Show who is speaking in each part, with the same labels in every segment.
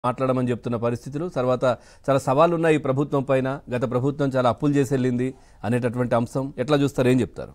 Speaker 1: మాట్లాడమని చెప్తున్న పరిస్థితులు తర్వాత చాలా సవాళ్ళు ఉన్నాయి ఈ ప్రభుత్వం పైన గత ప్రభుత్వం చాలా అప్పులు చేసి వెళ్ళింది అనేటటువంటి అంశం ఎట్లా చూస్తారు ఏం చెప్తారు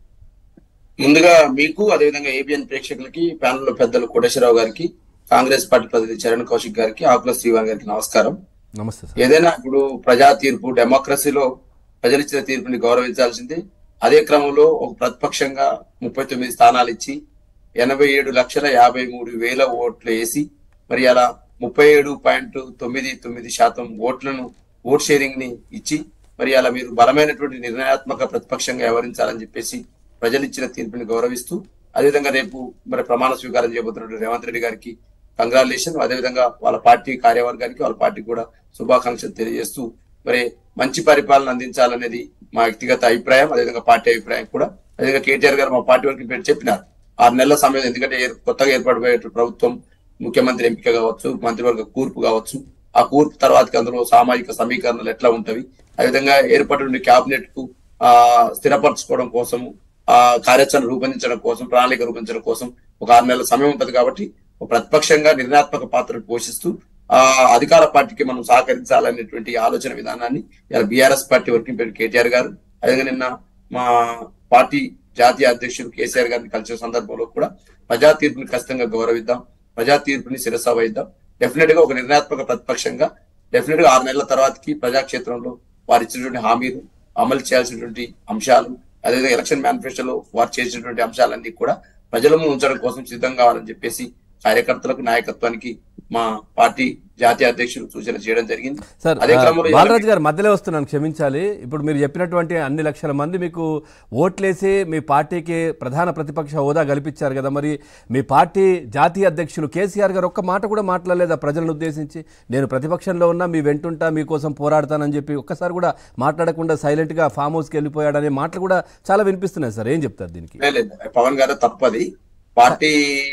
Speaker 2: ముందుగా మీకు అదేవిధంగా ఏబిఎన్ ప్రేక్షకులకి ప్యానల్ లో పెద్దలు కోటేశ్వరరావు గారికి కాంగ్రెస్ పార్టీ ప్రతినిధి చరణ్ కౌశిక్ గారికి ఆకుల శ్రీవాణి గారికి నమస్కారం
Speaker 1: నమస్తే సార్
Speaker 2: ఏదైనా ఇప్పుడు ప్రజా తీర్పు డెమోక్రసీలో ప్రజలిచ్చిన తీర్పుని గౌరవించాల్సిందే అదే క్రమంలో ఒక ప్రతిపక్షంగా ముప్పై తొమ్మిది స్థానాలు ఇచ్చి ఎనభై ఏడు లక్షల యాభై మూడు వేల ఓట్లు వేసి మరి అలా ముప్పై ఏడు పాయింట్ తొమ్మిది తొమ్మిది శాతం ఓట్లను ఓట్ షేరింగ్ ని ఇచ్చి మరి అలా మీరు బలమైనటువంటి నిర్ణయాత్మక ప్రతిపక్షంగా వ్యవహరించాలని చెప్పేసి ప్రజలు ఇచ్చిన తీర్పుని గౌరవిస్తూ అదేవిధంగా రేపు మరి ప్రమాణ స్వీకారం చేయబోతున్నటువంటి రేవంత్ రెడ్డి గారికి కంగ్రాచులేషన్ అదేవిధంగా వాళ్ళ పార్టీ కార్యవర్గానికి వాళ్ళ పార్టీకి కూడా శుభాకాంక్షలు తెలియజేస్తూ మరి మంచి పరిపాలన అందించాలనేది మా వ్యక్తిగత అభిప్రాయం అదేవిధంగా పార్టీ అభిప్రాయం కూడా అదేవిధంగా కేటీఆర్ గారు మా పార్టీ వరకు పెట్టి చెప్పినారు ఆరు నెలల సమయం ఎందుకంటే ఏర్- కొత్తగా ఏర్పడిపోయే ప్రభుత్వం ముఖ్యమంత్రి ఎంపిక కావచ్చు మంత్రివర్గ కూర్పు కావచ్చు ఆ కూర్పు తర్వాత అందులో సామాజిక సమీకరణలు ఎట్లా ఉంటవి అదేవిధంగా ఏర్పడిన కేబినెట్ కు ఆ స్థిరపరచుకోవడం కోసము ఆ కార్యాచరణ రూపొందించడం కోసం ప్రణాళిక రూపొందించడం కోసం ఒక ఆరు నెలల సమయం ఉంటది కాబట్టి ఒక ప్రతిపక్షంగా నిర్ణయాత్మక పాత్రను పోషిస్తూ ఆ అధికార పార్టీకి మనం సహకరించాలనేటువంటి ఆలోచన విధానాన్ని ఇలా BRS party working president KTR garu అదేవిధంగా నిన్న మా పార్టీ జాతీయ అధ్యక్షుడు కేసీఆర్ గారిని కలిసిన సందర్భంలో కూడా ప్రజా తీర్పుని ఖచ్చితంగా గౌరవిద్దాం ప్రజా తీర్పుని శిరస వహిద్దాం డెఫినెట్ గా ఒక నిర్ణయాత్మక ప్రతిపక్షంగా డెఫినెట్ గా ఆరు నెలల తర్వాతకి ప్రజాక్షేత్రంలో వారు ఇచ్చినటువంటి హామీలు అమలు చేయాల్సినటువంటి అంశాలు అదేవిధంగా ఎలక్షన్ మేనిఫెస్టోలో వారు చేసినటువంటి అంశాలన్నీ కూడా ప్రజల ముందు ఉంచడం కోసం సిద్ధం కావాలని చెప్పేసి కార్యకర్తలకు నాయకత్వానికి మా పార్టీ జాతీయ అధ్యక్షులు సూచన చేయడం జరిగింది
Speaker 1: సార్
Speaker 2: అదే
Speaker 1: ఆ,
Speaker 2: క్రమంలో
Speaker 1: బాలరాజు గారు మధ్యలో వస్తున్నాను క్షమించాలి ఇప్పుడు మీరు చెప్పినటువంటి అన్ని లక్షల మంది మీకు ఓట్లేసి మీ పార్టీకి ప్రధాన ప్రతిపక్ష హోదా కల్పించారు కదా మరి మీ పార్టీ జాతీయ అధ్యక్షులు కేసీఆర్ గారు ఒక్క మాట కూడా మాట్లాడలేదా ప్రజలను ఉద్దేశించి నేను ప్రతిపక్షంలో ఉన్నా మీ వెంటుంటా మీకోసం పోరాడతానని చెప్పి ఒక్కసారి కూడా మాట్లాడకుండా సైలెంట్గా ఫామ్ హౌస్కి వెళ్ళిపోయాడనే మాటలు కూడా చాలా వినిపిస్తున్నాయి సార్ ఏం చెప్తారు దీనికి
Speaker 2: లేదు, లేదు. పవన్ గారు తప్పది పార్టీ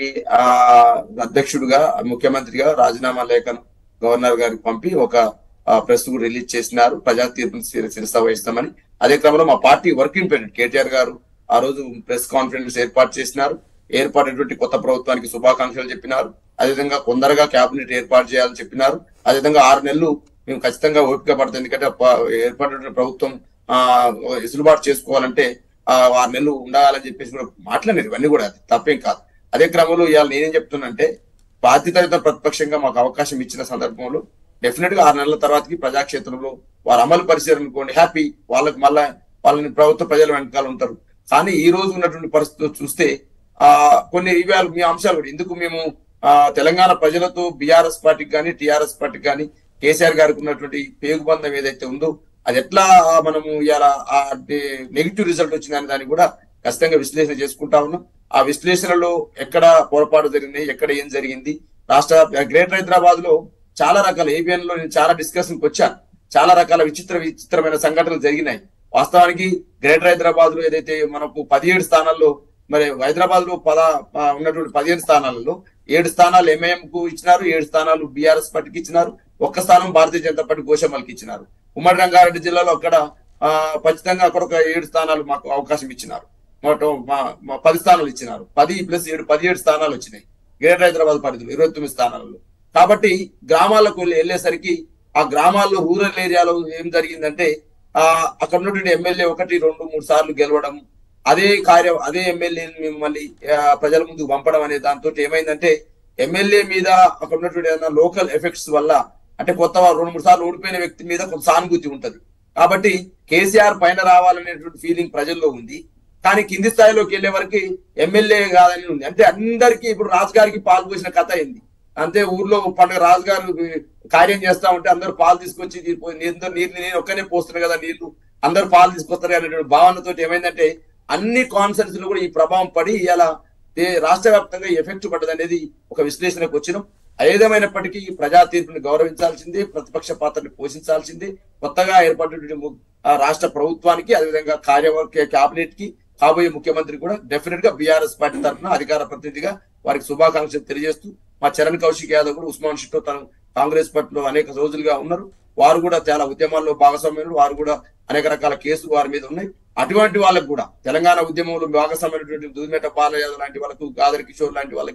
Speaker 2: ఆ అధ్యక్షుడిగా ముఖ్యమంత్రిగా రాజీనామా లేఖను గవర్నర్ గారికి పంపి ఒక ప్రెస్ కూడా రిలీజ్ చేసినారు ప్రజా తీర్పుని శిర- శిరస వహిస్తామని అదే క్రమంలో మా పార్టీ వర్కింగ్ ప్రెసిడెంట్ కేటీఆర్ గారు ఆ రోజు ప్రెస్ కాన్ఫరెన్స్ ఏర్పాటు చేసినారు ఏర్పాటైనటువంటి కొత్త ప్రభుత్వానికి శుభాకాంక్షలు చెప్పినారు అదేవిధంగా కొందరగా కేబినెట్ ఏర్పాటు చేయాలని చెప్పినారు అదేవిధంగా ఆరు నెలలు మేము ఖచ్చితంగా ఓపిక పడుతుంది ఎందుకంటే ప- ఏర్పడిన ప్రభుత్వం ఆ వెసులుబాటు చేసుకోవాలంటే ఆ ఆరు నెలలు ఉండాలని చెప్పేసి కూడా మాట్లాడారు ఇవన్నీ కూడా అది తప్పేం కాదు అదే క్రమంలో ఇవాళ నేనేం చెప్తున్నంటే బాధ్యతాయుత ప్రతిపక్షంగా మాకు అవకాశం ఇచ్చిన సందర్భంలో డెఫినెట్ గా ఆరు నెలల తర్వాతకి ప్రజాక్షేత్రంలో వారు అమలు పరిచారు అనుకోండి హ్యాపీ వాళ్ళకి మళ్ళా వాళ్ళని ప్రభుత్వ ప్రజల వెనకాల ఉంటారు కానీ ఈ రోజు ఉన్నటువంటి పరిస్థితులు చూస్తే ఆ కొన్ని ఇవాళ మీ అంశాలు కూడా ఎందుకు మేము ఆ తెలంగాణ ప్రజలతో బీఆర్ఎస్ పార్టీకి కానీ టిఆర్ఎస్ పార్టీకి కానీ కేసీఆర్ గారికి ఉన్నటువంటి పేగుబంధం ఏదైతే ఉందో అది ఎట్లా మనము ఇవాళ ఆ నెగిటివ్ రిజల్ట్ వచ్చిందని దాన్ని కూడా ఖచ్చితంగా విశ్లేషణ చేసుకుంటా ఉన్నాం ఆ విశ్లేషణలో ఎక్కడ పొరపాటు జరిగినాయి ఎక్కడ ఏం జరిగింది రాష్ట్ర గ్రేటర్ హైదరాబాద్ లో చాలా రకాల ఏబిఎన్ లో నేను చాలా డిస్కషన్ కి వచ్చాను చాలా రకాల విచిత్ర విచిత్రమైన సంఘటనలు జరిగినాయి వాస్తవానికి గ్రేటర్ హైదరాబాద్ లో ఏదైతే మనకు పదిహేడు స్థానాల్లో మరి హైదరాబాద్ లో పద ఆ, ఉన్నటువంటి పదిహేను స్థానాలలో ఏడు స్థానాలు ఎంఐఎం కు ఇచ్చినారు ఏడు స్థానాలు బీఆర్ఎస్ పార్టీకి ఇచ్చినారు ఒక్క స్థానం భారతీయ జనతా పార్టీ గోషమ్మలకి ఇచ్చినారు ఉమ్మడి రంగారెడ్డి జిల్లాలో అక్కడ ఆ, ఖచ్చితంగా అక్కడ ఒక ఏడు స్థానాలు మాకు అవకాశం ఇచ్చినారు మొత్తం మా- మా పది స్థానాలు ఇచ్చినారు పది ప్లస్ ఏడు పదిహేడు స్థానాలు వచ్చినాయి గ్రేటర్ హైదరాబాద్ పరిధిలో ఇరవై తొమ్మిది స్థానాలలో కాబట్టి గ్రామాలకు వెళ్ళి వెళ్ళేసరికి ఆ గ్రామాల్లో రూరల్ ఏరియాలో ఏం జరిగిందంటే ఆ అక్కడ ఉన్నటువంటి ఎమ్మెల్యే ఒకటి రెండు మూడు సార్లు గెలవడం అదే కార్యం అదే ఎమ్మెల్యేని మేము మళ్ళీ ఆ, ప్రజల ముందుకు పంపడం అనే దాంతో ఏమైందంటే ఎమ్మెల్యే మీద అక్కడ ఉన్నటువంటి లోకల్ ఎఫెక్ట్స్ వల్ల అంటే కొత్త వారు రెండు మూడు సార్లు ఓడిపోయిన వ్యక్తి మీద కొంత సానుభూతి ఉంటది కాబట్టి కేసీఆర్ పైన రావాలనేటువంటి ఫీలింగ్ ప్రజల్లో ఉంది కానీ కింది స్థాయిలోకి వెళ్లే వరకు ఎమ్మెల్యే కాదని ఉంది అంటే అందరికీ ఇప్పుడు రాజు గారికి పాలు పోసిన కథ అయింది అంతే ఊర్లో పండుగ రాజు గారు కార్యం చేస్తా ఉంటే అందరూ పాలు తీసుకొచ్చి తీరిపోయి నీరు నీరు నేను ఒక్కనే పోస్తున్నా కదా నీళ్లు అందరూ పాలు తీసుకొస్తారు అనేటువంటి భావనతో ఏమైందంటే అన్ని కాన్సెన్స్ లో కూడా ఈ ప్రభావం పడి ఇలా రాష్ట్ర వ్యాప్తంగా ఎఫెక్ట్ పడ్డది అనేది ఒక విశ్లేషణకు వచ్చినాం ఏదేమైనప్పటికీ ఈ ప్రజా తీర్పుని గౌరవించాల్సిందే ప్రతిపక్ష పాత్రని పోషించాల్సిందే కొత్తగా ఏర్పడినటువంటి ము- ఆ రాష్ట్ర ప్రభుత్వానికి అదేవిధంగా కార్యవర్గ కేబినెట్ కి కాబోయే ముఖ్యమంత్రి కూడా డెఫినెట్ గా బీఆర్ఎస్ పార్టీ తరఫున అధికార ప్రతినిధిగా వారికి శుభాకాంక్షలు తెలియజేస్తూ మా చరణ్ కౌశిక్ యాదవ్ కూడా ఉస్మాన్ షిట్టో తను కాంగ్రెస్ పార్టీలో అనేక రోజులుగా ఉన్నారు వారు కూడా చాలా ఉద్యమాల్లో భాగస్వామ్యులు వారు కూడా అనేక రకాల కేసులు వారి మీద ఉన్నాయి అటువంటి వాళ్ళకు కూడా తెలంగాణ ఉద్యమంలో భాగస్వామైనటువంటి దుదిమేట బాలయాదవ్ లాంటి వాళ్ళకు గాదర్ కిషోర్ లాంటి వాళ్ళకి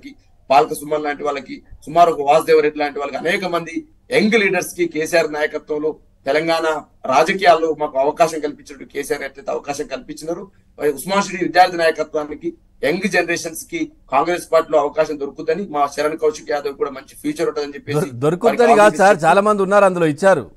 Speaker 2: బాలక సుమన్ లాంటి వాళ్ళకి సుమారు ఒక వాసుదేవ్ రెడ్డి లాంటి వాళ్ళకి అనేక మంది యంగ్ లీడర్స్ కి కేసీఆర్ నాయకత్వంలో తెలంగాణ రాజకీయాల్లో మాకు అవకాశం కల్పించినట్టు కేసీఆర్ ఎట్లయితే అవకాశం కల్పించినారు ఉస్మాన్ షిడి విద్యార్థి నాయకత్వానికి యంగ్ జనరేషన్స్ కి కాంగ్రెస్ పార్టీలో అవకాశం దొరుకుతుందని మా శరణ్ కౌశిక్ యాదవ్ కూడా మంచి ఫ్యూచర్ ఉంటుందని చెప్పేసి
Speaker 1: దొర- దొరుకుతుందని కాదు సార్ చాలా మంది ఉన్నారు అందులో ఇచ్చారు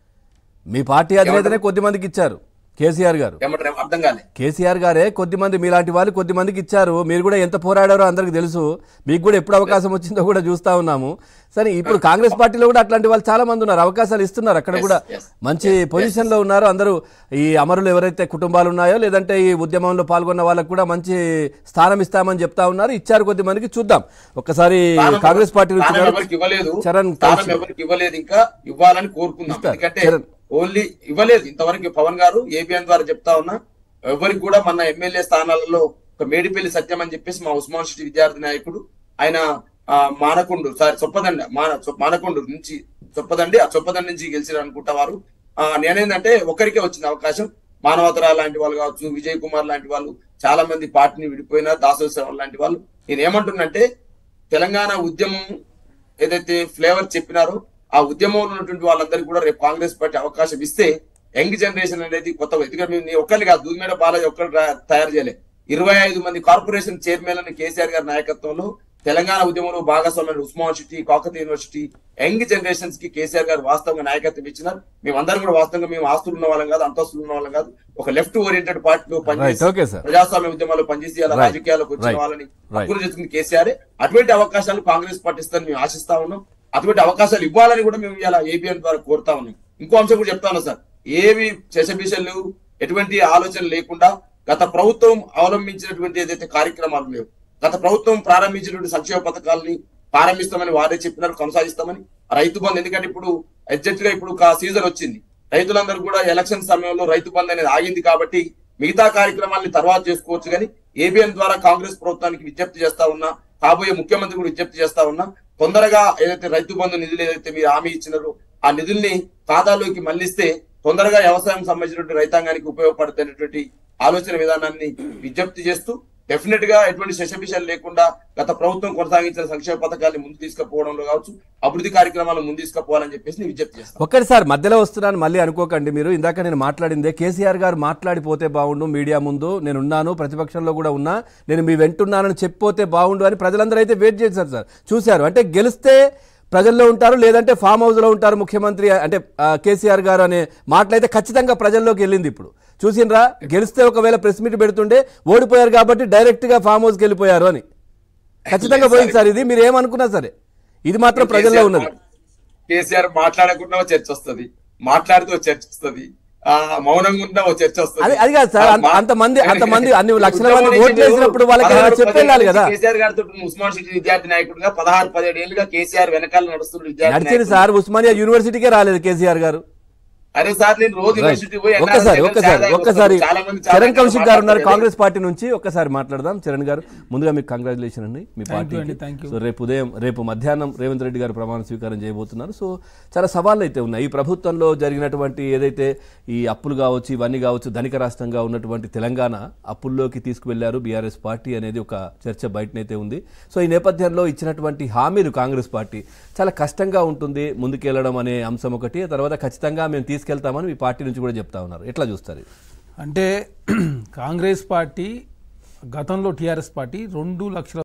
Speaker 1: మీ పార్టీ అధినేతనే కొద్ది మందికి ఇచ్చారు కేసీఆర్ గారు
Speaker 2: ఏమంటారు అర్థం కాలే
Speaker 1: కేసీఆర్ గారే కొద్ది మంది మీలాంటి వాళ్ళు కొద్ది మందికి ఇచ్చారు మీరు కూడా ఎంత పోరాడారో అందరికి తెలుసు మీకు కూడా ఎప్పుడు అవకాశం వచ్చిందో కూడా చూస్తా ఉన్నాము సరే ఇప్పుడు కాంగ్రెస్ పార్టీలో కూడా అట్లాంటి వాళ్ళు చాలా మంది ఉన్నారు అవకాశాలు ఇస్తున్నారు అక్కడ కూడా
Speaker 2: yes.
Speaker 1: మంచి పొజిషన్ లో ఉన్నారు అందరూ ఈ అమరులు ఎవరైతే కుటుంబాలు ఉన్నాయో లేదంటే ఈ ఉద్యమంలో పాల్గొన్న వాళ్ళకు కూడా మంచి స్థానం ఇస్తామని చెప్తా ఉన్నారు ఇచ్చారు కొద్ది మందికి చూద్దాం ఒక్కసారి
Speaker 2: స్థానం-
Speaker 1: కాంగ్రెస్ పార్టీ నుంచి
Speaker 2: స్థానం
Speaker 1: కూడా
Speaker 2: ఎవరికి ఇవ్వలేదు
Speaker 1: చరణ్
Speaker 2: స్థానం
Speaker 1: కౌశిక్.
Speaker 2: ఎవరికి ఇవ్వలేదు ఇంకా ఇవ్వాలని కోరుకుందాం
Speaker 1: ఇస్తారు.
Speaker 2: ఎందుకంటే
Speaker 1: చరణ్.
Speaker 2: ఓన్లీ ఇవ్వలేదు ఇంతవరకు పవన్ గారు ఏబిఎన్ ద్వారా చెప్తా ఉన్నా ఎవరికి కూడా మన ఎమ్మెల్యే స్థానాలలో ఒక మేడిపల్లి సత్యం అని చెప్పేసి మా ఉస్మాన్ సిటీ విద్యార్థి నాయకుడు ఆయన ఆ, మానకొండు సారీ చొప్పదండి మాన చొ- మానకొండు నుంచి చొప్పదండి ఆ చొప్పదండి నుంచి గెలిచారు అనుకుంటా వారు ఆ, నేనేందంటే ఒకరికే వచ్చింది అవకాశం మానవతరా లాంటి వాళ్ళు కావచ్చు విజయ్ కుమార్ లాంటి వాళ్ళు చాలా మంది పార్టీని విడిపోయినారు దాసోత్సవం లాంటి వాళ్ళు నేను ఏమంటున్నంటే తెలంగాణ ఉద్యమం ఏదైతే ఫ్లేవర్ చెప్పినారో ఆ ఉద్యమంలో ఉన్నటువంటి వాళ్ళందరికీ కూడా రేపు కాంగ్రెస్ పార్టీ అవకాశం ఇస్తే యంగ్ జనరేషన్ అనేది కొత్త ఎందుకంటే నేను ఒక్కరిని కాదు దూదిమేడ బాలాజీ ఒక్కరు రా- తయారు చేయలే ఇరవై ఐదు మంది కార్పొరేషన్ చైర్మన్లను కేసీఆర్ గారి నాయకత్వంలో తెలంగాణ ఉద్యమంలో భాగస్వామ్యం Osman city Kakatiya university young generations కి కేసీఆర్ గారు వాస్తవంగా నాయకత్వం ఇచ్చినారు మేమందరం కూడా వాస్తవంగా మేము ఆస్తులు ఉన్న వాళ్ళం కాదు అంతస్తులు ఉన్న వాళ్ళం కాదు ఒక లెఫ్ట్ ఓరియంటెడ్ పార్టీలో
Speaker 1: రైట్
Speaker 2: పనిచేసి
Speaker 1: ఓకే సార్
Speaker 2: ప్రజాస్వామ్య ఉద్యమాల్లో పనిచేసి అలా
Speaker 1: Right.
Speaker 2: రాజకీయాలకు వచ్చిన
Speaker 1: Right.
Speaker 2: వాళ్ళని
Speaker 1: Right.
Speaker 2: హక్కులు చేస్తుంది కేసీఆర్ అటువంటి అవకాశాలు కాంగ్రెస్ పార్టీ ఇస్తుందని మేము ఆశిస్తా ఉన్నాం అటువంటి అవకాశాలు ఇవ్వాలని కూడా మేము ఇలా ఏబిఎన్ ద్వారా కోరుతా ఉన్నాం ఇంకో అంశం కూడా చెప్తా ఉన్నాం సార్ ఏవి శశబిషలు ఎటువంటి ఆలోచన లేకుండా గత ప్రభుత్వం అవలంబించినటువంటి ఏదైతే కార్యక్రమాలు లేవు గత ప్రభుత్వం ప్రారంభించినటువంటి సంక్షేమ పథకాలని ప్రారంభిస్తామని వారే చెప్పినారు కొనసాగిస్తామని రైతు బంధు ఎందుకంటే ఇప్పుడు ఎగ్జాక్ట్ గా ఇప్పుడు ఒక సీజన్ వచ్చింది రైతులందరూ కూడా ఎలక్షన్ సమయంలో రైతు బంధు అనేది ఆగింది కాబట్టి మిగతా కార్యక్రమాలని తర్వాత చేసుకోవచ్చు కానీ ఏబిఎన్ ద్వారా కాంగ్రెస్ ప్రభుత్వానికి విజ్ఞప్తి చేస్తా ఉన్నా కాబోయే ముఖ్యమంత్రి కూడా విజ్ఞప్తి చేస్తా ఉన్నా తొందరగా ఏదైతే రైతు బంధు నిధులు ఏదైతే మీరు హామీ ఇచ్చినారో ఆ నిధుల్ని ఖాతాలోకి మళ్లిస్తే తొందరగా వ్యవసాయం సంబంధించినటువంటి రైతాంగానికి ఉపయోగపడుతున్నటువంటి ఆలోచన విధానాన్ని విజ్ఞప్తి చేస్తూ డెఫినెట్ గా ఎటువంటి శశబిషాలు లేకుండా గత ప్రభుత్వం కొనసాగించిన సంక్షేమ పథకాన్ని ముందు తీసుకుపోవడంలో కావచ్చు అభివృద్ధి కార్యక్రమాలను ముందు తీసుకుపోవాలని చెప్పేసి నేను విజ్ఞప్తి చేస్తాను
Speaker 1: ఒక్కటిసారి మధ్యలో వస్తున్నాను మళ్ళీ అనుకోకండి మీరు ఇందాక నేను మాట్లాడిందే కేసీఆర్ గారు మాట్లాడిపోతే బాగుండు మీడియా ముందు నేను ఉన్నాను ప్రతిపక్షంలో కూడా ఉన్నా నేను మీ వెంటున్నానని చెప్పిపోతే బాగుండు అని ప్రజలందరూ అయితే వెయిట్ చేశారు సార్ చూశారు అంటే గెలిస్తే ప్రజల్లో ఉంటారు లేదంటే ఫామ్ హౌస్లో ఉంటారు ముఖ్యమంత్రి అంటే ఆ, కేసీఆర్ గారు అనే మాటలైతే ఖచ్చితంగా ప్రజల్లోకి వెళ్ళింది ఇప్పుడు చూసినరా గెలిస్తే ఒకవేళ ప్రెస్ మీట్ పెడుతుంటే ఓడిపోయారు కాబట్టి డైరెక్ట్గా ఫామ్ హౌస్కి వెళ్ళిపోయారు అని ఖచ్చితంగా పోయింది సార్ ఇది మీరు ఏమనుకున్నా సరే ఇది మాత్రం ప్రజల్లో ఉన్నది
Speaker 2: కేసీఆర్ మాట్లాడకుండా ఓ చర్చ వస్తది మాట్లాడితే ఓ చర్చ వస్తది ఆ మౌనంగా ఉన్నా ఓ చర్చ వస్తది
Speaker 1: అది అది కాదు సార్ అంత-
Speaker 2: మా-
Speaker 1: అంతమంది అంతమంది అన్ని లక్షల మంది
Speaker 2: ఉద్యమం
Speaker 1: ఓట్లు వేసినప్పుడు వాళ్ళకి ఏమైనా
Speaker 2: పదహారు
Speaker 1: చెప్పి వెళ్ళాలి కదా
Speaker 2: పదిహేడు కేసీఆర్ గారితో ఉస్మాన్ సిటీ విద్యార్థి నాయకుడిగా పదహారు పదిహేడు ఏళ్ళుగా కేసీఆర్ వెనకాల నడుస్తున్న విద్యార్థి
Speaker 1: నడిచింది
Speaker 2: నాయకుడు.
Speaker 1: సార్ ఉస్మానియా యూనివర్సిటీకే రాలేదు కేసీఆర్ గారు
Speaker 2: అరే సార్ నేను రోజు యూనివర్సిటీ పోయి ఎన్ఆర్ఐ
Speaker 1: ఒక్కసారి
Speaker 2: జగన్
Speaker 1: ఒక్కసారి
Speaker 2: చాలా
Speaker 1: ఒక్కసారి
Speaker 2: చాలా మంది చాలా
Speaker 1: చరణ్ కౌశిక్ గారు ఉన్నారు
Speaker 2: మాట్లాడుతున్నారు.
Speaker 1: కాంగ్రెస్ పార్టీ నుంచి ఒక్కసారి మాట్లాడదాం చరణ్ గారు ముందుగా మీకు కంగ్రాచులేషన్ అండి మీ పార్టీ
Speaker 3: అండి, thank you.
Speaker 1: సో రేపు ఉదయం రేపు మధ్యాహ్నం రేవంత్ రెడ్డి గారు ప్రమాణ స్వీకారం చేయబోతున్నారు సో చాలా సవాళ్ళు అయితే ఉన్నాయి ఈ ప్రభుత్వంలో జరిగినటువంటి ఏదైతే ఈ అప్పులు కావచ్చు ఇవన్నీ కావచ్చు ధనిక రాష్ట్రంగా ఉన్నటువంటి తెలంగాణ అప్పుల్లోకి తీసుకువెళ్లారు బీఆర్ఎస్ పార్టీ అనేది ఒక చర్చ బయటనైతే ఉంది సో ఈ నేపథ్యంలో ఇచ్చినటువంటి హామీలు కాంగ్రెస్ పార్టీ చాలా కష్టంగా ఉంటుంది ముందుకెళ్లడం అనే అంశం ఒకటి ఆ తర్వాత ఖచ్చితంగా మేము తీసుకెళ్తామని మీ పార్టీ నుంచి కూడా చెప్తా ఉన్నారు ఎట్లా చూస్తారు ఇది?
Speaker 3: అంటే కాంగ్రెస్ పార్టీ గతంలో టీఆర్ఎస్ పార్టీ రెండు లక్షల